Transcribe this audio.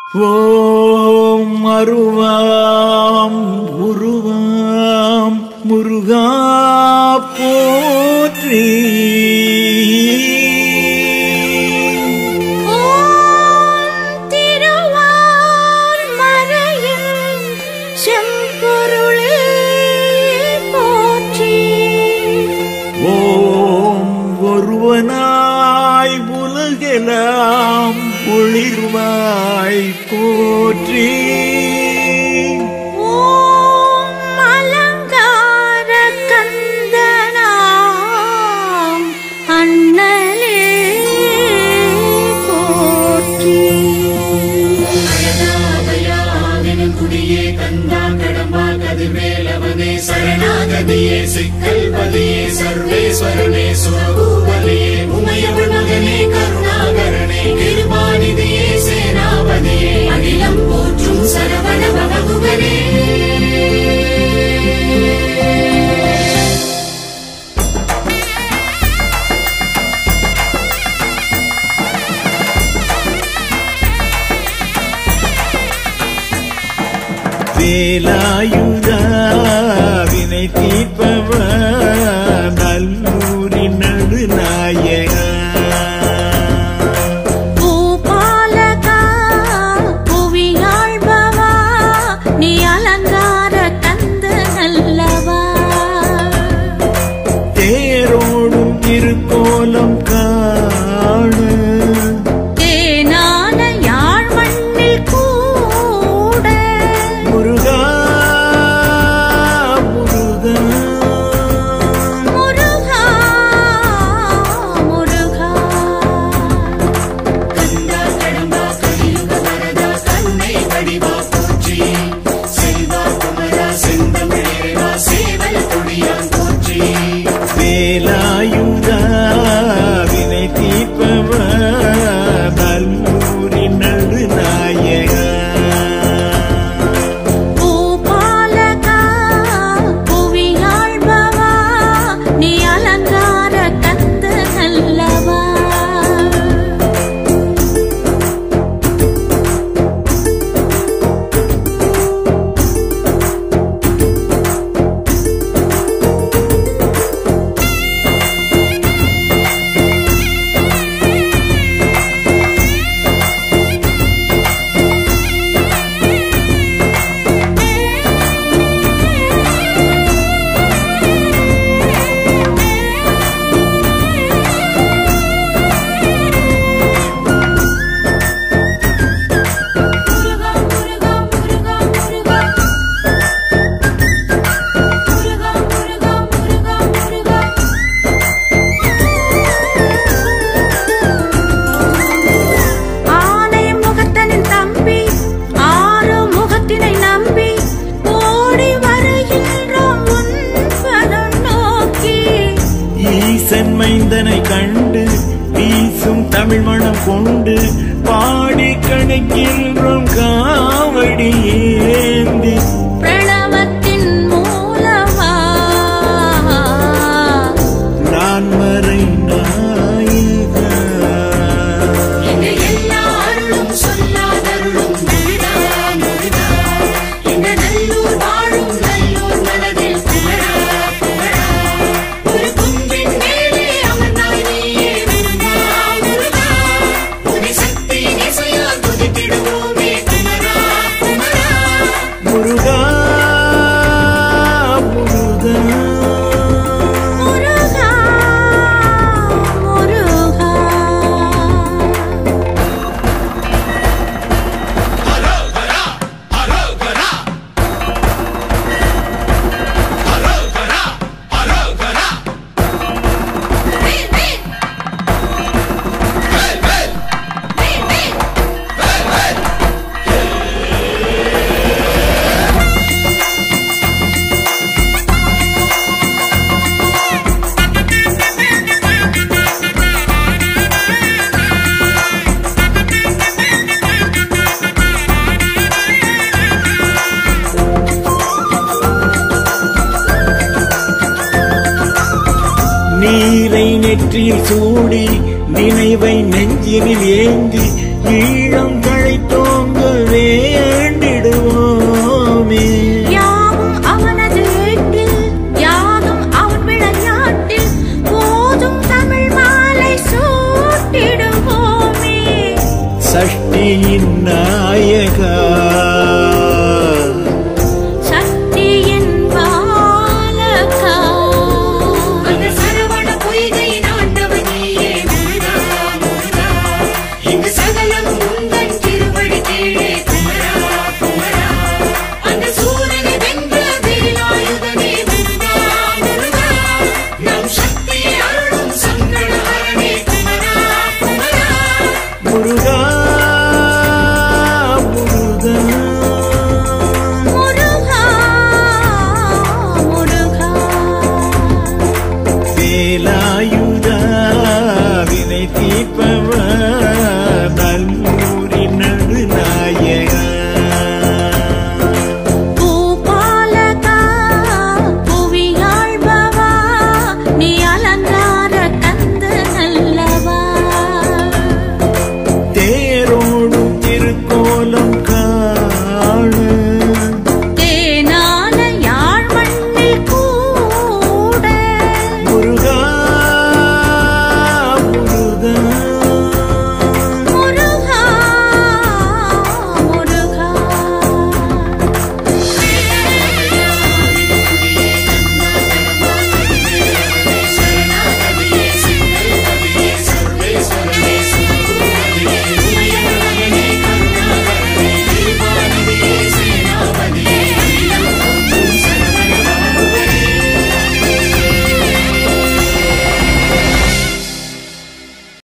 ஓம் அருவாம் உருவாம் முருகா போற்றி ஓம் திருவார் மறையில் செம்பொருளே போற்றி ஓம் ஒருவனாய் உலகெல்லாம் ஒளிர்வாய் போற்றி ஓம் அலங்கார கந்தனாம் அண்ணலே போற்றி சரணாகயாவினும் குடியே கந்தா கடம்பா கதிர்வேலவனே சரணாகதியே சிக்கல் பதியே சர்வேஸ்வரனே சுரபூபதியே உமையவள் மகனே கருணாகரனே கிருபாநிதியே சேனாபதியே அகிலம் போற்றும் சரவண பககுகனே வேலாயுதா வினை தீர்ப்பவ நல்லூரின் நடுநாயகா பூபாலகா புவியாழ்பவா நீ அலங்கார கந்த நல்லவா தேரோடும் திருக்கோலம் காண தேனான யாழ் மண்ணில் கூட முருகா முருகா முருகா முருகா கந்தா கடம்பா கலியுக வரதா கருணை வடிவா போற்றி செல்வா குமரா செந்தமிழேவா சேவல் கொடியான் போற்றி வேலாயுதா வினை தீர்ப்பவ நல்லூரின் நடுநாயகா பூபாலகா புவியாழ்பவா நீ அலங்கார கந்த நல்லவா முருகா முருகா முருகா முருகா முருகா முருகா முருகா முருகா ஆனை முகத்தனின் தம்பி ஆறு முகத்தினை நம்பி ஓடி வருகின்றோம் உன் பதம் நோக்கி ஈசன் மைந்தனை கண்டு வீசும் தமிழ் மணம் கொண்டு பாடி கணக்கின்றோம் காவடி ஏந்தி பிரணவத்தின் மூலமா நான் மறை நாயகா எங்க எல்லாரும் சொல்லாதருளும் முருகா முருகா எங்க நல்லூர் வாழும் நல்லூர் மனதில் குமரா குமரா ஒரு குன்றின் மேலே அமர்ந்தாய் நீயே முருகா முருகா உன்னை சக்தி இசையால் துதித்திடுவோமே குமரா குமரா முருகா முருகா முருகா முருகா நீரை நெற்றியில் சூடி நினைவை நெஞ்சினில் ஏந்தி ஈழம் கழைத்தோங்க சஷ்டியின் நாயகா சக்தியின் பாலகா அந்த சரவண பொய்கை ஆண்டவன் நீயே முருகா முருகா இங்கு சகலம் உந்த